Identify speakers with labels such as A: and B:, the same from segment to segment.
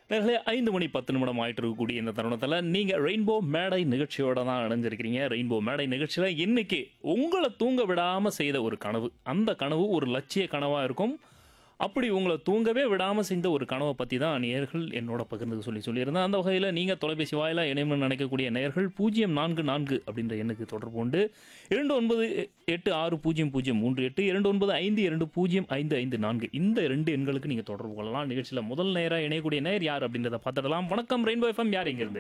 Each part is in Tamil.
A: நேர்களே ஐந்து மணி பத்து நிமிடம் ஆயிட்டு இருக்கக்கூடிய இந்த தருணத்தில் நீங்கள் ரெயின்போ மேடை நிகழ்ச்சியோட தான் இணைஞ்சிருக்கிறீங்க ரெயின்போ மேடை நிகழ்ச்சியில் இன்னைக்கு உங்களை தூங்க விடாமல் செய்த ஒரு கனவு அந்த கனவு ஒரு லட்சிய கனவாக இருக்கும் அப்படி உங்களை தூங்கவே விடாமல் செய்த ஒரு கனவை பற்றி தான் நேர்கள் என்னோட பகிர்ந்து சொல்லி சொல்லியிருந்தேன் அந்த வகையில் நீங்கள் தொலைபேசி வாயிலாக இணையம்னு நினைக்கக்கூடிய நேர்கள் பூஜ்ஜியம் நான்கு நான்கு அப்படின்ற எண்ணுக்கு தொடர்பு கொண்டு இரண்டு ஒன்பது எட்டு ஆறு பூஜ்ஜியம் பூஜ்ஜியம் மூன்று எட்டு இரண்டு ஒன்பது ஐந்து இரண்டு பூஜ்ஜியம் ஐந்து ஐந்து நான்கு இந்த ரெண்டு எண்களுக்கு நீங்கள் தொடர்பு கொள்ளலாம் நிகழ்ச்சியில் முதல் நேராக இணையக்கூடிய நேர் யார் அப்படின்றத பார்த்துடலாம் வணக்கம் ரெயின்போ எஃப்எம் யார் இங்கிருந்து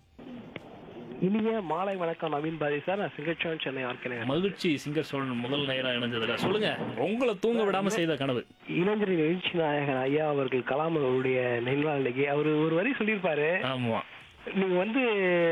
B: இனிய மாலை வணக்கம் நவீன் பாதி சார் நான் சிங்கச்சோன் சென்னை ஆர்கனைசர்
A: மகிழ்ச்சி சிங்கர் சோழன் முதல் நேராக இணைஞ்சதுல சொல்லுங்க உங்களை தூங்க விடாம செய்த கனவு
B: இளைஞரின் எழுச்சி நாயகன் ஐயா அவர்கள் கலாம் அவருடைய நினைவாளிக்கு அவர் ஒரு வரி சொல்லியிருப்பாரு
A: ஆமா
B: நீங்க வந்து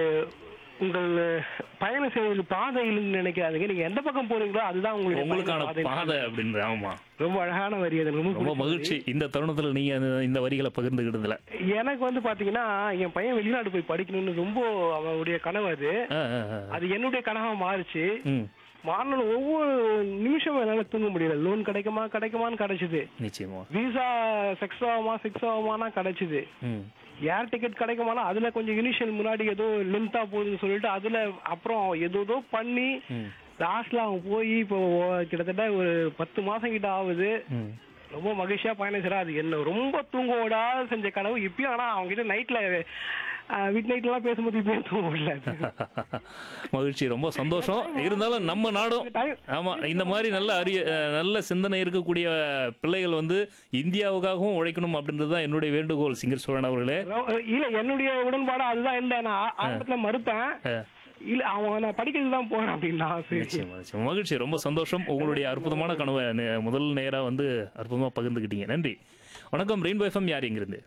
B: உங்கள் பயணம் செய்வது பாதையில் நினைக்காதீங்க நீங்க எந்த பக்கம் போறீங்களோ அதுதான் உங்களுக்கு
A: உங்களுக்கான பாதை அப்படின்ற ஆமா
B: ரொம்ப அழகான வரி அது ரொம்ப
A: ரொம்ப
B: பிடிச்ச
A: மகிழ்ச்சி இந்த தருணத்துல நீங்க அந்த- இந்த வரிகளை பகிர்ந்துக்கிட்டதுல
B: வரி. எனக்கு வந்து பாத்தீங்கன்னா என் பையன் வெளிநாடு போய் படிக்கணும்னு ரொம்ப அவருடைய கனவு அது
A: ஆ, ஆ, ஆ.
B: அது என்னுடைய கனவா மாறுச்சு
A: ம்
B: மாறின ஒவ்வொரு நிமிஷமும் என்னால தூங்க முடியல லோன் கிடைக்குமா கிடைக்குமான்னு கிடைச்சது
A: நிச்சயமா
B: விசா செக்ஸ் ஆகுமா செக்ஸ் ஆகுமானா கிடைச்சது
A: ம்
B: ஏர் டிக்கெட் கிடைக்குமானா அதுல கொஞ்சம் இனிஷியல் முன்னாடி ஏதோ லென்த்தா போகுதுன்னு சொல்லிட்டு அதுல அப்புறம் ஏதோ ஏதோ பண்ணி
A: ம்
B: லாஸ்ட்ல அவன் போய் இப்போ கிட்டத்தட்ட ஒரு பத்து மாசம் கிட்ட ஆகுது
A: ம்
B: ரொம்ப மகிழ்ச்சியா பயணம் செய்றா அது என்ன ரொம்ப தூங்க விடாத செஞ்ச கனவு இப்பயும் ஆனா அவங்க கிட்ட நைட்ல வீட் நைட்ல எல்லாம் பேசும்போது இப்பயும் தூங்க முடியல
A: மகிழ்ச்சி ரொம்ப சந்தோஷம் இருந்தாலும் நம்ம நாடும் ஆமா இந்த மாதிரி நல்ல அரிய அஹ், நல்ல சிந்தனை இருக்கக்கூடிய பிள்ளைகள் வந்து இந்தியாவுக்காகவும் உழைக்கணும் அப்படின்றது தான் என்னுடைய வேண்டுகோள் சிங்கர் சோழன் அவர்களே
B: இல்ல என்னுடைய உடன்பாடு அதுதான் இல்ல நான் ஆ- ஆரம்பத்துல மறுத்தேன்
A: அஹ்,
B: இல்ல அவன் நான் படிக்கிறதுக்கு தான் போறேன் அப்படின்னா சரி
A: நிச்சயமா நிச்சயமா மகிழ்ச்சி ரொம்ப சந்தோஷம் உங்களுடைய அற்புதமான கனவை நே- முதல் நேரா வந்து அற்புதமா பகிர்ந்துக்கிட்டீங்க நன்றி வணக்கம் ரெயின்போ எஃப்எம் யார் இங்கிருந்து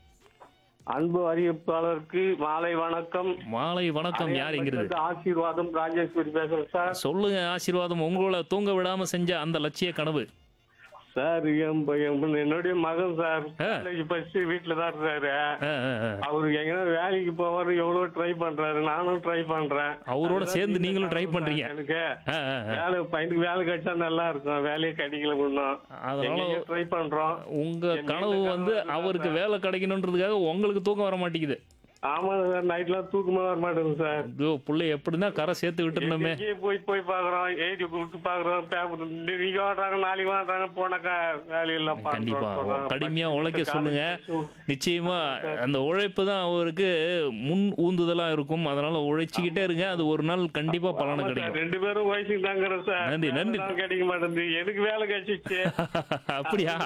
C: அன்பு அறிவிப்பாளருக்கு மாலை வணக்கம்
A: மாலை வணக்கம் யார் இங்கிருந்து
C: ஆசீர்வாதம் ராஜேஸ்வரி பேசுறேன் சார்
A: சொல்லுங்க ஆசீர்வாதம் உங்களை தூங்க விடாம செஞ்ச அந்த லட்சிய கனவு
C: சார் என் பையன் என்னுடைய மகன் சார்
A: ஆ.
C: காலேஜ் படிச்சு வீட்டுல தான் இருக்காரு
A: ஆ, ஆ, ஆ.
C: அவரு எங்கன்னா வேலைக்கு போவாரு எவ்வளவு ட்ரை பண்றாரு நானும் ட்ரை பண்றேன்
A: அவரோட
C: அதுதான்
A: சேர்ந்து
C: இந்த
A: நீங்களும் try
C: கனவு
A: பண்றீங்க.
C: சார் எனக்கு
A: ஆ, ஆ, ஆ.
C: வேலை பையனுக்கு வேலை கிடைச்சா நல்லா இருக்கும் வேலையே கிடைக்கல இன்னும்
A: அதனால
C: ட்ரை பண்றோம்
A: உங்க
C: என்
A: கனவு
C: நீண்ட
A: வந்து
C: கனவு
A: அவருக்கு
C: அதுதான்
A: வேலை கிடைக்கணுன்றதுக்காக உங்களுக்கு தூக்கம் வர மாட்டேங்குது
C: ஆமாங்க சார் நைட்லாம் தூக்கமா வர மாட்டேங்குது சார்
A: ஐயோ பிள்ளை எப்படின்னா கரை சேர்த்து விட்டுருந்தோமே
C: எங்கேயும் போய் போய் பாக்குறோம் எழுதி கொடுத்து பாக்குறோம் பேப்பர் இன்னைக்கு வாடுறாங்க நாளைக்கு வாடுறாங்க போனாக்கா வேலையெல்லாம்
A: கண்டிப்பா
C: பண்றோம்.
A: கடுமையா உழைக்க
C: படிச்சு
A: சொல்லுங்க
C: காலேஜ்
A: நிச்சயமா அந்த உழைப்பு தான் அவருக்கு முன் ஊந்துதலா இருக்கும் அதனால உழைச்சிக்கிட்டே இருங்க அது ஒரு நாள் கண்டிப்பா பலனை
C: ஆமா சார்,
A: கிடைக்கும்
C: ரெண்டு பேரும் வயசுக்கு தாங்கிறோம் சார்
A: நன்றி, நன்றி.
C: வேலை தான் கிடைக்க மாட்டேங்குது எனக்கு வேலை கிடைச்சிச்சு
A: அப்படியா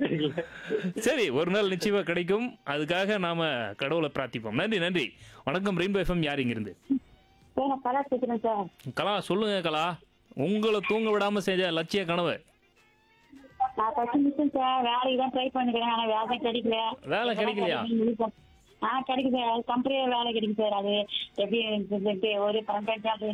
A: சரி ஒரு நாள் நிச்சயமா கிடைக்கும் அதுக்காக நாம கடவுளை பிரார்த்திப்போம் நன்றி நன்றி வணக்கம் ரெயின்போ எஃப்எம் யார் இங்கிருந்து
D: சார் நான் கலா பேசுறேன் சார்
A: கலா சொல்லுங்க கலா உங்களை தூங்க விடாம செஞ்ச லட்சிய கனவு
D: நான் ஃபர்ஸ்ட் மிஷன் சார் வேலைக்கு தான் ட்ரை பண்ணிக்கிறேன் ஆனா வேலை கிடைக்கல
A: வேலை கிடைக்கலையா?
D: ஆ கிடைக்குது சார் கம்பெனியில வேலை கிடைக்கும் சார் அது எப்படி எப்படி ஒரு பர்மனெண்ட் ஜாப்